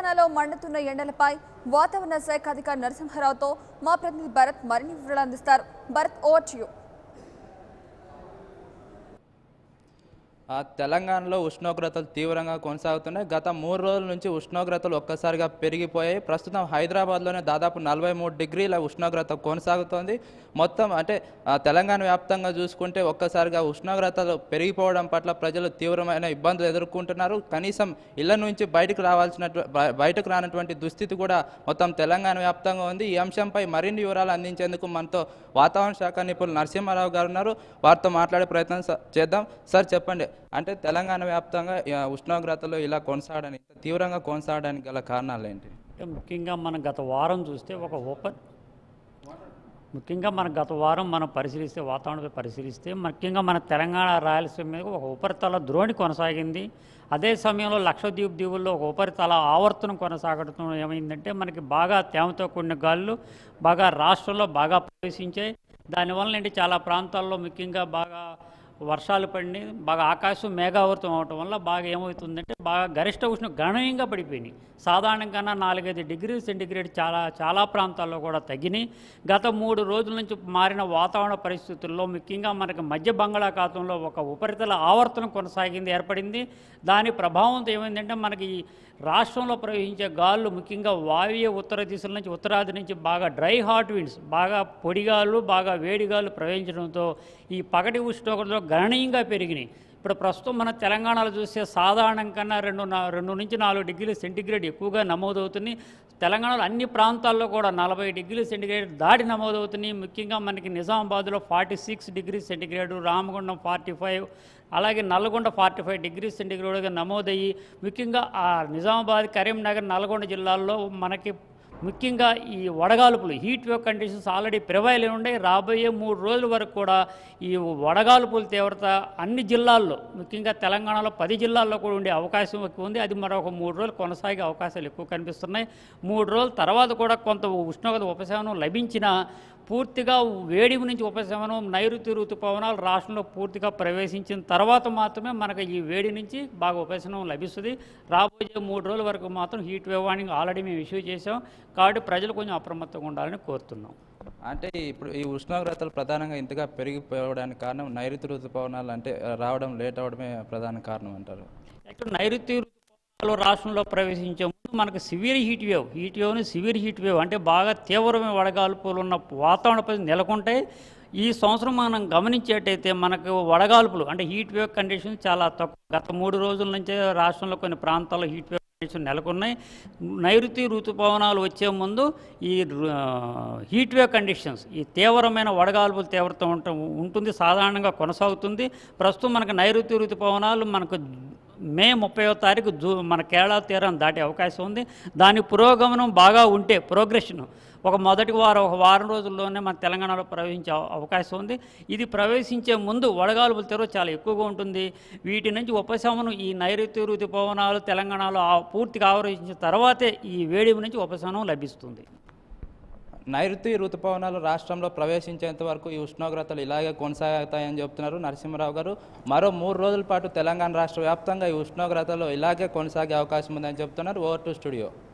తెలంగాణలో మండుతున్న ఎండలపై వాతావరణ శాఖ అధికారి నరసింహారావుతో మా ప్రతినిధి భరత్ మరిన్ని వివరాలు అందిస్తారు భరత్ ఓవర్ టు యూ ఆ తెలంగాణలో ఉష్ణోగ్రతలు తీవ్రంగా కొనసాగుతున్నాయి గత మూడు రోజుల నుంచి ఉష్ణోగ్రతలు ఒక్కసారిగా పెరిగిపోయాయి ప్రస్తుతం హైదరాబాద్లోనే దాదాపు నలభై మూడు డిగ్రీల ఉష్ణోగ్రత కొనసాగుతోంది మొత్తం అంటే ఆ, తెలంగాణ వ్యాప్తంగా చూసుకుంటే ఒక్కసారిగా ఉష్ణోగ్రతలు పెరిగిపోవడం పట్ల ప్రజలు తీవ్రమైన ఇబ్బందులు ఎదుర్కొంటున్నారు కనీసం ఇళ్ల నుంచి బయటకు రావాల్సిన బయటకు రానటువంటి దుస్థితి కూడా మొత్తం తెలంగాణ వ్యాప్తంగా ఉంది ఈ అంశంపై మరిన్ని వివరాలు అందించేందుకు మనతో వాతావరణ శాఖ నిపుణులు నరసింహారావు గారు ఉన్నారు వారితో మాట్లాడే ప్రయత్నం స- చేద్దాం సార్ చెప్పండి అంటే తెలంగాణ వ్యాప్తంగా ఆ, ఉష్ణోగ్రతలు ఇలా కొనసాగడానికి ఇంత తీవ్రంగా కొనసాగడానికి గల కారణాలు ఏంటి అంటే ముఖ్యంగా మనం గత వారం చూస్తే ఒక ఓపెన్ ముఖ్యంగా మన గత వారం మనం పరిశీలిస్తే వాతావరణంపై పరిశీలిస్తే ముఖ్యంగా మన తెలంగాణ రాయలసీమ మీద ఒక ఉపరితల ద్రోణి కొనసాగింది అదే సమయంలో లక్షద్వీప్ దీవుల్లో ఒక ఉపరితల ఆవర్తనం కొనసాగడం ఏమైందంటే మనకి బాగా తేమతో కూడిన గాలులు బాగా రాష్ట్రంలో బాగా ప్రవేశించాయి దానివల్ల ఏంటి చాలా ప్రాంతాల్లో ముఖ్యంగా బాగా వర్షాలు పడి బాగా ఆకాశం మేఘావృతం అవటం వల్ల బాగా ఏమవుతుందంటే బాగా గరిష్ట ఉష్ణం గణనీయంగా పడిపోయినాయి సాధారణం కన్నా నాలుగైదు డిగ్రీ సెంటిగ్రేడ్ చాలా చాలా ప్రాంతాల్లో కూడా తగ్గినాయి గత మూడు రోజుల నుంచి మారిన వాతావరణ పరిస్థితుల్లో ముఖ్యంగా మనకి మధ్య బంగాళాఖాతంలో ఒక ఉపరితల ఆవర్తనం కొనసాగింది ఏర్పడింది దాని ప్రభావంతో ఏమైందంటే మనకి ఈ రాష్ట్రంలో ప్రవహించే గాలులు ముఖ్యంగా వాయువ్య ఉత్తర దిశల నుంచి ఉత్తరాది నుంచి బాగా డ్రై హాట్ విండ్స్ బాగా పొడిగాలు బాగా వేడిగాలు ప్రవహించడంతో ఈ పగటి ఉష్ణోగ్రతలు గణనీయంగా పెరిగినాయి ఇప్పుడు ప్రస్తుతం మన తెలంగాణలో చూస్తే సాధారణం కన్నా రెండు నా- రెండు నుంచి నాలుగు డిగ్రీల సెంటిగ్రేడ్ ఎక్కువగా నమోదవుతుంది తెలంగాణలో అన్ని ప్రాంతాల్లో కూడా నలభై డిగ్రీల సెంటిగ్రేడ్ దాడి నమోదవుతున్నాయి ముఖ్యంగా మనకి నిజామాబాద్లో forty six degree centigrade Ramagundam forty five అలాగే నల్గొండ ఫార్టీ ఫైవ్ డిగ్రీ సెంటిగ్రేడ్గా నమోదయ్యి ముఖ్యంగా ఆ నిజామాబాద్ కరీంనగర్ నల్గొండ జిల్లాల్లో మనకి ముఖ్యంగా ఈ వడగాల్పులు heat wave conditions already prevail ఉండే రాబోయే మూడు రోజుల వరకు కూడా ఈ వడగాల్పుల తీవ్రత అన్ని జిల్లాల్లో ముఖ్యంగా తెలంగాణలో పది జిల్లాల్లో కూడా ఉండే అవకాశం ఎక్కువ ఉంది అది మరొక మూడు రోజులు కొనసాగే అవకాశాలు ఎక్కువ కనిపిస్తున్నాయి మూడు రోజుల తర్వాత కూడా కొంత ఉష్ణోగ్రత ఉపశమనం లభించినా పూర్తిగా వేడి నుంచి ఉపశమనం నైరుతి ఋతుపవనాలు రాష్ట్రంలో పూర్తిగా ప్రవేశించిన తర్వాత మాత్రమే మనకు ఈ వేడి నుంచి బాగా ఉపశమనం లభిస్తుంది రాబోయే మూడు రోజుల వరకు మాత్రం హీట్ వేవ్ వార్నింగ్ ఆల్రెడీ మేము ఇష్యూ చేసాం కాబట్టి ప్రజలు కొంచెం అప్రమత్తంగా ఉండాలని కోరుతున్నాం అంటే ఇప్పుడు ఈ ఉష్ణోగ్రతలు ప్రధానంగా ఇంతగా పెరిగిపోవడానికి కారణం నైరుతి ఋతుపవనాలు అంటే ఆ, రావడం లేట్ అవడమే ప్రధాన కారణం అంటారు యాక్చువల్ నైరుతి ఋతుపవనాలు రాష్ట్రంలో ప్రవేశించే ముందు మనకు సివియర్ హీట్ వేవ్ హీట్ వేవ్ని సివియర్ హీట్ వేవ్ అంటే బాగా తీవ్రమైన వడగాల్పులు ఉన్న వాతావరణ పరిస్థితి నెలకొంటాయి ఈ సంవత్సరం మనం గమనించేటైతే మనకు వడగాల్పులు అంటే హీట్ వేవ్ కండిషన్ చాలా తక్కువ గత మూడు రోజుల నుంచే రాష్ట్రంలో కొన్ని ప్రాంతాల్లో హీట్ వేవ్ కండిషన్ నెలకొన్నాయి నైరుతి ఋతుపవనాలు వచ్చే ముందు ఈ ఆ, హీట్ వేవ్ కండిషన్స్ ఈ తీవ్రమైన వడగాల్పుల తీవ్రత ఉంట ఉంటుంది సాధారణంగా కొనసాగుతుంది ప్రస్తుతం మనకు నైరుతి ఋతుపవనాలు మనకు మే ముప్పైవ తారీఖు జూ మన కేరళ తీరం దాటే అవకాశం ఉంది దాని పురోగమనం బాగా ఉంటే ప్రోగ్రెషన్ ఒక మొదటి వారం ఒక వారం రోజుల్లోనే మన తెలంగాణలో ప్రవేశించే అవ- అవకాశం ఉంది ఇది ప్రవేశించే ముందు వడగాలుపుల తీరు చాలా ఎక్కువగా ఉంటుంది వీటి నుంచి ఉపశమనం ఈ నైరుతి ఋతుపవనాలు తెలంగాణలో ఆ- పూర్తిగా ఆవరించిన తర్వాతే ఈ వేడి నుంచి ఉపశమనం లభిస్తుంది నైరుతి ఋతుపవనాలు రాష్ట్రంలో ప్రవేశించేంత వరకు ఈ ఉష్ణోగ్రతలు ఇలాగే కొనసాగుతాయని చెప్తున్నారు నరసింహరావు గారు మరో మూడు రోజుల పాటు తెలంగాణ రాష్ట్ర వ్యాప్తంగా ఈ ఉష్ణోగ్రతలు ఇలాగే కొనసాగే అవకాశం ఉందని చెప్తున్నారు ఓవర్ టు స్టూడియో